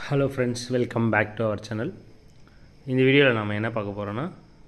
hello friends welcome back to our channel இந்த வீடியோவில் நாம் என்ன பார்க்க போகிறோன்னா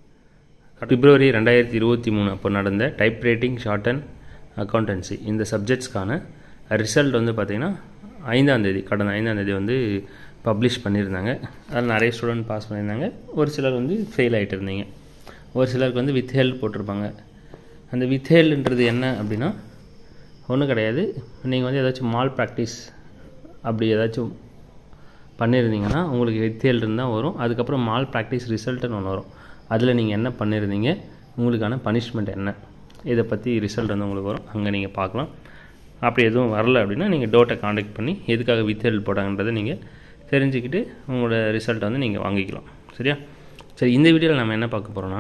பிப்ரவரி ரெண்டாயிரத்தி இருபத்தி மூணு அப்போ நடந்த typewriting short and accountancy இந்த சப்ஜெக்ட்ஸ்க்கான ரிசல்ட் வந்து பார்த்திங்கன்னா ஐந்தாந்தேதி கடந்த ஐந்தாந்தேதி வந்து பப்ளிஷ் பண்ணியிருந்தாங்க அதில் நிறைய ஸ்டூடெண்ட் பாஸ் பண்ணியிருந்தாங்க ஒரு சிலர் வந்து ஃபெயில் ஆகிட்டு இருந்தீங்க ஒரு சிலருக்கு வந்து வித் ஹெல்ப் போட்டிருப்பாங்க அந்த வித் ஹெல்ன்றது என்ன அப்படின்னா ஒன்றும் கிடையாது நீங்கள் வந்து ஏதாச்சும் மால் ப்ராக்டிஸ் அப்படி ஏதாச்சும் பண்ணியிருந்தீங்கன்னா உங்களுக்கு வித்தியல் இருந்தால் வரும் அதுக்கப்புறம் மால் ப்ராக்டிஸ் ரிசல்ட்டுன்னு ஒன்று வரும் அதில் நீங்கள் என்ன பண்ணியிருந்தீங்க உங்களுக்கான பனிஷ்மெண்ட் என்ன இதை பற்றி ரிசல்ட் வந்து உங்களுக்கு வரும் அங்கே நீங்கள் பார்க்கலாம் அப்படி எதுவும் வரல அப்படின்னா நீங்கள் டோட்டை காண்டாக்ட் பண்ணி எதுக்காக வித்தியல் போட்டாங்கன்றதை நீங்கள் தெரிஞ்சுக்கிட்டு உங்களோட ரிசல்ட்டை வந்து நீங்கள் வாங்கிக்கலாம் சரியா சரி இந்த வீடியோவில் நம்ம என்ன பார்க்க போகிறோன்னா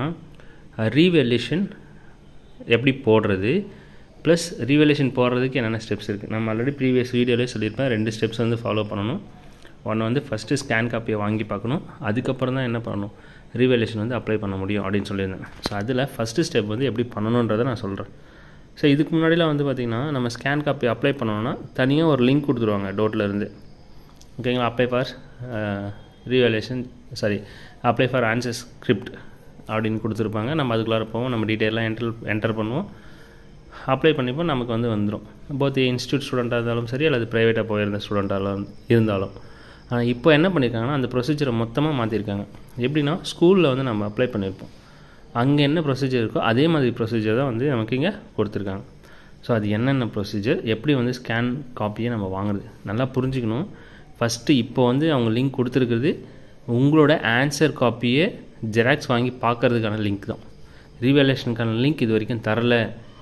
ரீவேல்யூஷன் எப்படி போடுறது ப்ளஸ் ரீவேலேஷன் போடுறதுக்கு என்னென்ன ஸ்டெப்ஸ் இருக்குது நம்ம ஆல்ரெடி ப்ரீவியஸ் வீடியோலேயே சொல்லியிருப்பேன் ரெண்டு ஸ்டெப்ஸ் வந்து ஃபாலோ பண்ணணும் ஒன்று வந்து ஃபஸ்ட்டு ஸ்கேன் காப்பியை வாங்கி பார்க்கணும் அதுக்கப்புறம் தான் என்ன பண்ணணும் ரீவேலேஷன் வந்து அப்ளை பண்ண முடியும் அப்படின்னு சொல்லியிருந்தேன் ஸோ அதில் ஃபஸ்ட்டு ஸ்டெப் வந்து எப்படி பண்ணணுன்றதை நான் சொல்கிறேன் ஸோ இதுக்கு முன்னாடிலாம் வந்து பார்த்திங்கன்னா நம்ம ஸ்கேன் காப்பி அப்ளை பண்ணோன்னா தனியாக ஒரு லிங்க் கொடுத்துருவாங்க டோட்டில் இருந்து ஓகேங்களா apply for revaluation sorry apply for answer script அப்படின்னு கொடுத்துருப்பாங்க நம்ம அதுக்குள்ளார போவோம் நம்ம டீட்டெயிலாக என்டர் என்டர் பண்ணுவோம் அப்ளை பண்ணிப்போம் நமக்கு வந்து வந்துடும் போத் இன்ஸ்டியூட் ஸ்டூடெண்ட்டாக இருந்தாலும் சரி அல்லது ப்ரைவேட்டாக போயிருந்த ஸ்டூடெண்ட்டாக இருந்தாலும் ஆனால் இப்போ என்ன பண்ணியிருக்காங்கன்னா அந்த ப்ரொசீஜரை மொத்தமாக மாற்றிருக்காங்க எப்படின்னா ஸ்கூலில் வந்து நம்ம அப்ளை பண்ணியிருப்போம் அங்கே என்ன ப்ரொசீஜர் இருக்கோ அதே மாதிரி ப்ரொசீஜர் தான் வந்து நமக்கு இங்கே கொடுத்துருக்காங்க ஸோ அது என்னென்ன ப்ரொசீஜர் எப்படி வந்து ஸ்கேன் காப்பியை நம்ம வாங்குறது நல்லா புரிஞ்சுக்கணும் ஃபஸ்ட்டு இப்போ வந்து அவங்க லிங்க் கொடுத்துருக்குறது உங்களோட ஆன்சர் காப்பியை ஜெராக்ஸ் வாங்கி பார்க்குறதுக்கான லிங்க் தான் ரீவேலேஷனுக்கான லிங்க் இது வரைக்கும் தரல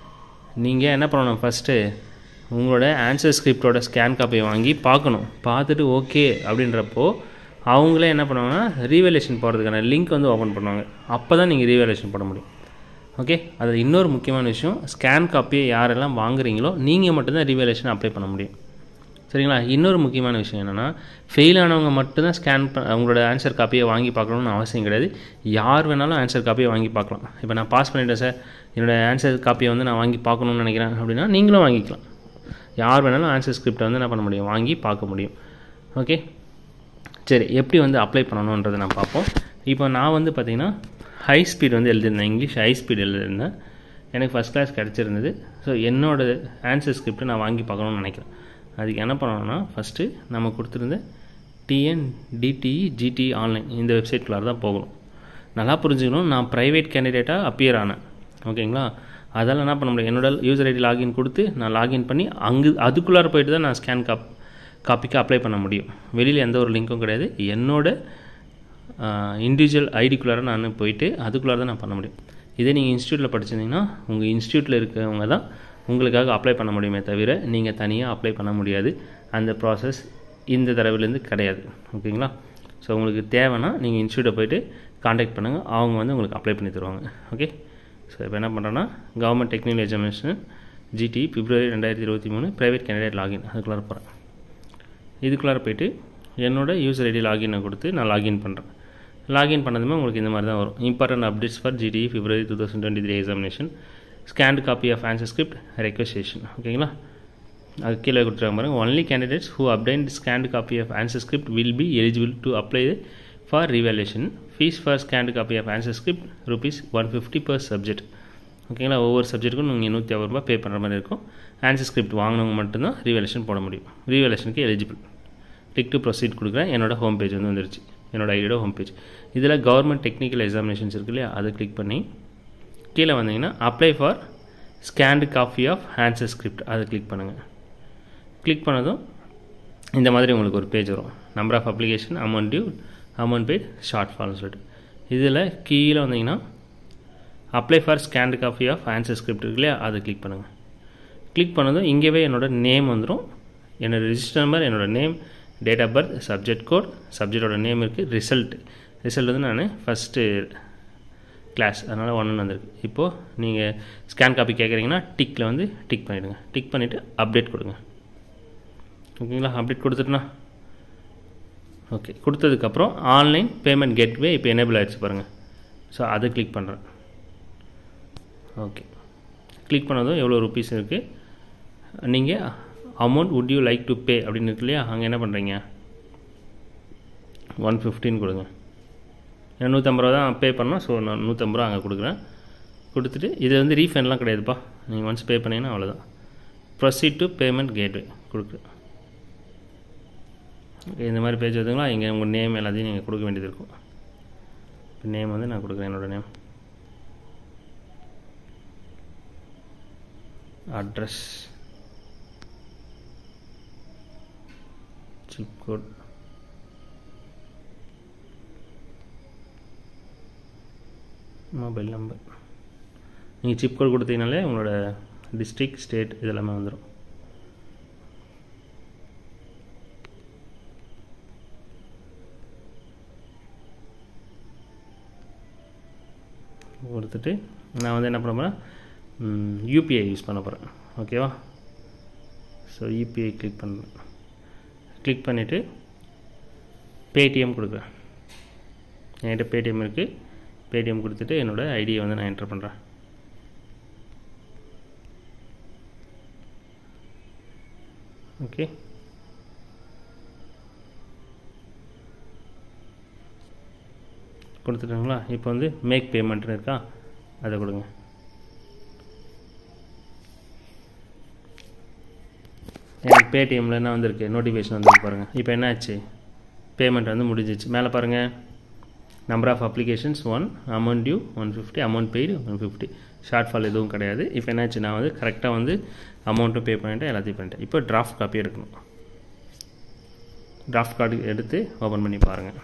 நீங்கள் என்ன பண்ணணும் ஃபஸ்ட்டு உங்களோட ஆன்சர் ஸ்கிரிப்டோட ஸ்கேன் காப்பியை வாங்கி பார்க்கணும் பார்த்துட்டு ஓகே அப்படின்றப்போ அவங்களே என்ன பண்ணுவாங்கன்னா ரீவேலேஷன் போகிறதுக்கான லிங்க் வந்து ஓப்பன் பண்ணுவாங்க அப்போ தான் நீங்கள் ரீவேலேஷன் பண்ண முடியும் ஓகே அது இன்னொரு முக்கியமான விஷயம் ஸ்கேன் காப்பியை யாரெல்லாம் வாங்குறீங்களோ நீங்கள் மட்டும்தான் ரீவேலேஷன் அப்ளை பண்ண முடியும் சரிங்களா இன்னொரு முக்கியமான விஷயம் என்னென்னா ஃபெயில் ஆனவங்க மட்டும்தான் ஸ்கேன் ப அவங்களோட ஆன்சர் காப்பியை வாங்கி பார்க்கணுன்னு அவசியம் கிடையாது யார் வேணாலும் ஆன்சர் காப்பியை வாங்கி பார்க்கலாம் இப்போ நான் பாஸ் பண்ணிட்டேன் சார் என்னோடய ஆன்சர் காப்பியை வந்து நான் வாங்கி பார்க்கணுன்னு நினைக்கிறேன் அப்படின்னா நீங்களும் வாங்கிக்கலாம் யார் வேணாலும் ஆன்சர் ஸ்கிரிப்டை வந்து என்ன பண்ண முடியும் வாங்கி பார்க்க முடியும் ஓகே சரி எப்படி வந்து அப்ளை பண்ணணுன்றதை நான் பார்ப்போம் இப்போ நான் வந்து பார்த்திங்கன்னா ஹை ஸ்பீட் வந்து எழுதியிருந்தேன் இங்கிலீஷ் ஹை ஸ்பீட் எழுதியிருந்தேன் எனக்கு ஃபஸ்ட் கிளாஸ் கிடச்சிருந்தது ஸோ என்னோடய ஆன்சர் ஸ்கிரிப்டை நான் வாங்கி பார்க்கணுன்னு நினைக்கிறேன் அதுக்கு என்ன பண்ணணும்னா ஃபஸ்ட்டு நம்ம கொடுத்துருந்த டிஎன் டிடிஇ ஜிடி ஆன்லைன் இந்த வெப்சைட்குள்ளார தான் போகணும் நல்லா புரிஞ்சுக்கணும் நான் ப்ரைவேட் கேண்டிடேட்டாக அப்பியர் ஆனேன் ஓகேங்களா அதெல்லாம் என்ன பண்ண முடியும் என்னோட யூசர் ஐடி லாகின் கொடுத்து நான் லாகின் பண்ணி அங்கு அதுக்குள்ளார போயிட்டு தான் நான் ஸ்கேன் காப் காப்பிக்கு அப்ளை பண்ண முடியும் வெளியில் எந்த ஒரு லிங்க்கும் கிடையாது என்னோட இண்டிவிஜுவல் ஐடிக்குள்ளார நான் போயிட்டு அதுக்குள்ளார தான் நான் பண்ண முடியும் இதே நீங்கள் இன்ஸ்டியூட்டில் படிச்சிருந்தீங்கன்னா உங்கள் இன்ஸ்டியூட்டில் இருக்கவங்க தான் உங்களுக்காக அப்ளை பண்ண முடியுமே தவிர நீங்கள் தனியாக அப்ளை பண்ண முடியாது அந்த ப்ராசஸ் இந்த தடவைலேருந்து கிடையாது ஓகேங்களா ஸோ உங்களுக்கு தேவைன்னா நீங்கள் இன்ஸ்டியூட்டை போயிட்டு காண்டாக்ட் பண்ணுங்கள் அவங்க வந்து உங்களுக்கு அப்ளை பண்ணி தருவாங்க ஓகே ஸோ இப்போ என்ன பண்ணுறேன்னா government technical examination GT February ரெண்டாயிரத்தி இருபத்தி மூணு ப்ரைவேட் கேண்டிடேட் லாகின் அதுக்குள்ளார போகிறேன் இதுக்குள்ளார போயிட்டு என்னோடய யூசர் ஐடி லாகினை கொடுத்து நான் லாகின் பண்ணுறேன் லாகின் பண்ணதுமே உங்களுக்கு இந்த மாதிரி தான் வரும் important updates for GT February two thousand twenty three examination scanned copy of answer script requisition ஓகேங்களா அது கீழே கொடுத்துருக்காங்க பாருங்க only candidates who obtain scanned copy of answer script will be eligible to apply for revaluation fee for scanned copy of answer script rupees one fifty per subject ஓகேங்களா ஒவ்வொரு சப்ஜெக்ட்டுக்கும் நீங்கள் நூற்றி ஐம்பது ரூபா பே பண்ணுற மாதிரி இருக்கும் ஆன்சர் ஸ்கிரிப்ட் வாங்கினவங்க மட்டும்தான் ரீவேலேஷன் போட முடியும் ரீவேலேஷனுக்கு எலிஜிபிள் கிளிக் டு ப்ரொசீட் கொடுக்குறேன் என்னோட ஹோம் பேஜ் வந்து வந்துருச்சு என்னோட ஐடியோட ஹோம் பேஜ் இதில் கவர்மெண்ட் டெக்னிக்கல் எக்ஸாமினேஷன்ஸ் இருக்கு இல்லையா அதை கிளிக் பண்ணி கீழே வந்தீங்கன்னா apply for scanned copy of answer script அதை கிளிக் பண்ணுங்கள் கிளிக் பண்ணதும் இந்த மாதிரி உங்களுக்கு ஒரு பேஜ் வரும் number of application amount due amount paid short ஃபால்னு சொல்லிட்டு இதில் கீழே வந்தீங்கன்னா apply for scanned copy of answer script இருக்கு இல்லையா அதை கிளிக் பண்ணுங்கள் கிளிக் பண்ணதும் இங்கேவே என்னோடய நேம் வந்துடும் என்னோடய ரிஜிஸ்டர் நம்பர் என்னோடய name date of birth subject code சப்ஜெக்டோட நேம் இருக்குது ரிசல்ட் ரிசல்ட் வந்து நான் ஃபஸ்ட்டு கிளாஸ் அதனால் ஒன்று வந்திருக்கு இப்போது நீங்கள் ஸ்கேன் காப்பி கேட்குறீங்கன்னா டிக்கில் வந்து டிக் பண்ணிவிடுங்க டிக் பண்ணிவிட்டு அப்டேட் கொடுங்க ஓகேங்களா அப்டேட் கொடுத்துட்டுனா ஓகே கொடுத்ததுக்கப்புறம் ஆன்லைன் பேமெண்ட் கேட்வே இப்போ எனேபிள் ஆகிடுச்சு பாருங்கள் ஸோ அதை கிளிக் பண்ணுறேன் ஓகே கிளிக் பண்ணதும் எவ்வளோ ருபீஸ் இருக்குது நீங்கள் amount would you like to pay அப்படின்னு இருக்கு இல்லையா அங்கே என்ன பண்ணுறீங்க ஒன் ஃபிஃப்டின் கொடுங்க ஏன்னா நூற்றம்பது ரூபா தான் பே பண்ணோம் ஸோ நான் நூற்றம்பது ரூபா அங்கே கொடுக்குறேன் கொடுத்துட்டு இது வந்து ரீஃபண்ட்லாம் கிடையாதுப்பா நீங்கள் ஒன்ஸ் பே பண்ணிங்கன்னா அவ்வளோதான் ப்ரொசீட் டு பேமெண்ட் கேட்வே கொடுக்குறேன் ஓகே இந்த மாதிரி பேஜ் வருதுங்களா இங்கே உங்கள் நேம் எல்லாத்தையும் நீங்கள் கொடுக்க வேண்டியது இருக்கும் இப்போ நேம் வந்து நான் கொடுக்குறேன் என்னோடய name address zip code mobile number நீங்கள் சிப் கோட் கொடுத்தீங்கனாலே உங்களோட டிஸ்ட்ரிக் ஸ்டேட் இதெல்லாமே வந்துடும் கொடுத்துட்டு நான் வந்து என்ன பண்ண போகிறேன் யூபிஐ யூஸ் பண்ண போகிறேன் ஓகேவா ஸோ யூபிஐ கிளிக் பண்ணுறேன் கிளிக் பண்ணிவிட்டு பேடிஎம் கொடுக்குறேன் என்கிட்ட பேடிஎம் இருக்குது பேடிஎம் கொடுத்துட்டு என்னோடய ஐடியை வந்து நான் என்டர் பண்ணுறேன் ஓகே கொடுத்துட்டுங்களா இப்போ வந்து மேக் பேமெண்ட்னு இருக்கா அதை கொடுங்க எனக்கு பேடிஎம்மில் என்ன வந்திருக்கு நோட்டிஃபிகேஷன் வந்துருக்கு பாருங்கள் இப்போ என்ன ஆச்சு பேமெண்ட் வந்து முடிஞ்சிச்சு மேலே பாருங்கள் number of applications one amount due one fifty amount paid one fifty shortfall எதுவும் கிடையாது இப்போ என்னாச்சு நான் வந்து கரெக்டாக வந்து அமௌண்ட்டும் பே பண்ணிட்டேன் எல்லாத்தையும் பண்ணிட்டேன் இப்போ டிராஃப்ட் காப்பி எடுக்கணும் டிராஃப்ட் கார்டு எடுத்து ஓப்பன் பண்ணி பாருங்கள்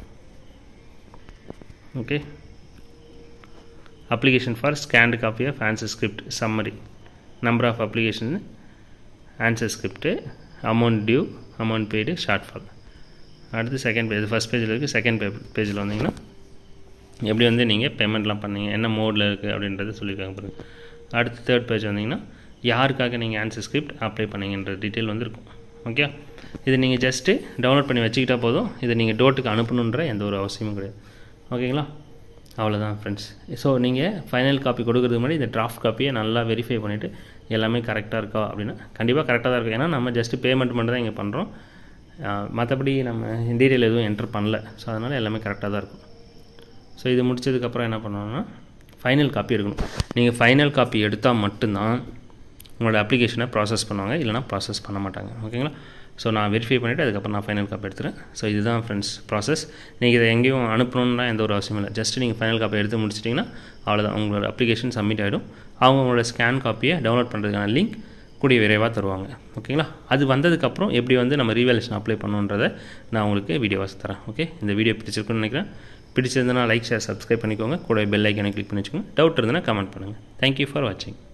okay application for scanned copy of answer script summary number of application answer script amount due amount paid shortfall அடுத்து செகண்ட் பேஜ் ஃபஸ்ட் பேஜில் இருக்குது செகண்ட் பே பேஜில் வந்தீங்கன்னா எப்படி வந்து நீங்கள் பேமெண்ட்லாம் பண்ணீங்க என்ன மோடில் இருக்குது அப்படின்றத சொல்லியிருக்காங்க பாருங்கள் அடுத்து தேர்ட் பேஜ் வந்தீங்கன்னா யாருக்காக நீங்கள் ஆன்சர் ஸ்கிரிப்ட் அப்ளை பண்ணீங்கன்ற டீட்டெயில் வந்துருக்கும் ஓகே இது நீங்கள் ஜஸ்ட்டு டவுன்லோட் பண்ணி வச்சுக்கிட்டா போதும் இதை நீங்கள் டோட்டுக்கு அனுப்பணுன்ற எந்த ஒரு அவசியமும் கிடையாது ஓகேங்களா அவ்வளோதான் ஃப்ரெண்ட்ஸ் ஸோ நீங்கள் ஃபைனல் காப்பி கொடுக்குறதுக்கு முன்னாடி இந்த டிராஃப்ட் காப்பியை நல்லா வெரிஃபை பண்ணிவிட்டு எல்லாமே கரெக்டாக இருக்கா அப்படின்னா கண்டிப்பாக கரெக்டாக தான் இருக்கும் ஏன்னா நம்ம ஜஸ்ட்டு பேமெண்ட் மட்டும் தான் இங்கே பண்ணுறோம் மற்றபடி நம்ம டீட்டெயில் எதுவும் என்டர் பண்ணல ஸோ அதனால் எல்லாமே கரெக்டாக தான் இருக்கும் ஸோ இது முடிச்சதுக்கப்புறம் என்ன பண்ணணும்னா ஃபைனல் காப்பி எடுக்கணும் நீங்கள் ஃபைனல் காப்பி எடுத்தால் மட்டும்தான் உங்களோட அப்ளிகேஷனை ப்ராசஸ் பண்ணுவாங்க இல்லைனா ப்ராசஸ் பண்ண மாட்டாங்க ஓகேங்களா ஸோ நான் வெரிஃபை பண்ணிவிட்டு அதுக்கப்புறம் நான் ஃபைனல் காப்பி எடுத்துகிறேன் ஸோ இதுதான் ஃப்ரெண்ட்ஸ் ப்ராசஸ் நீங்கள் இதை எங்கேயும் அனுப்பணும்னா எந்த ஒரு அவசியம் இல்லை ஜஸ்ட் நீங்கள் ஃபைனல் காப்பி எடுத்து முடிச்சிட்டிங்கன்னா அவ்வளோதான் உங்களோட அப்ளிகேஷன் சப்மிட் ஆகிடும் அவங்க உங்களோட ஸ்கேன் காப்பியை டவுன்லோட் பண்ணுறதுக்கான லிங்க் கூடிய விரைவாக தருவாங்க ஓகேங்களா அது வந்ததுக்கப்புறம் எப்படி வந்து நம்ம ரீவேலேஷன் அப்ளை பண்ணுன்றதை நான் உங்களுக்கு வீடியோவாக தரேன் ஓகே இந்த வீடியோ பிடிச்சிருக்குன்னு நினைக்கிறேன் பிடிச்சிருந்தனா லைக் ஷேர் சப்ஸ்கிரைப் பண்ணிக்கோங்க கூட பெல் ஐக்கனை கிளிக் பண்ணி வச்சுக்கோங்க டவுட் இருந்ததுன்னா கமெண்ட் பண்ணுங்கள் தேங்க்யூ ஃபார் வாட்சிங்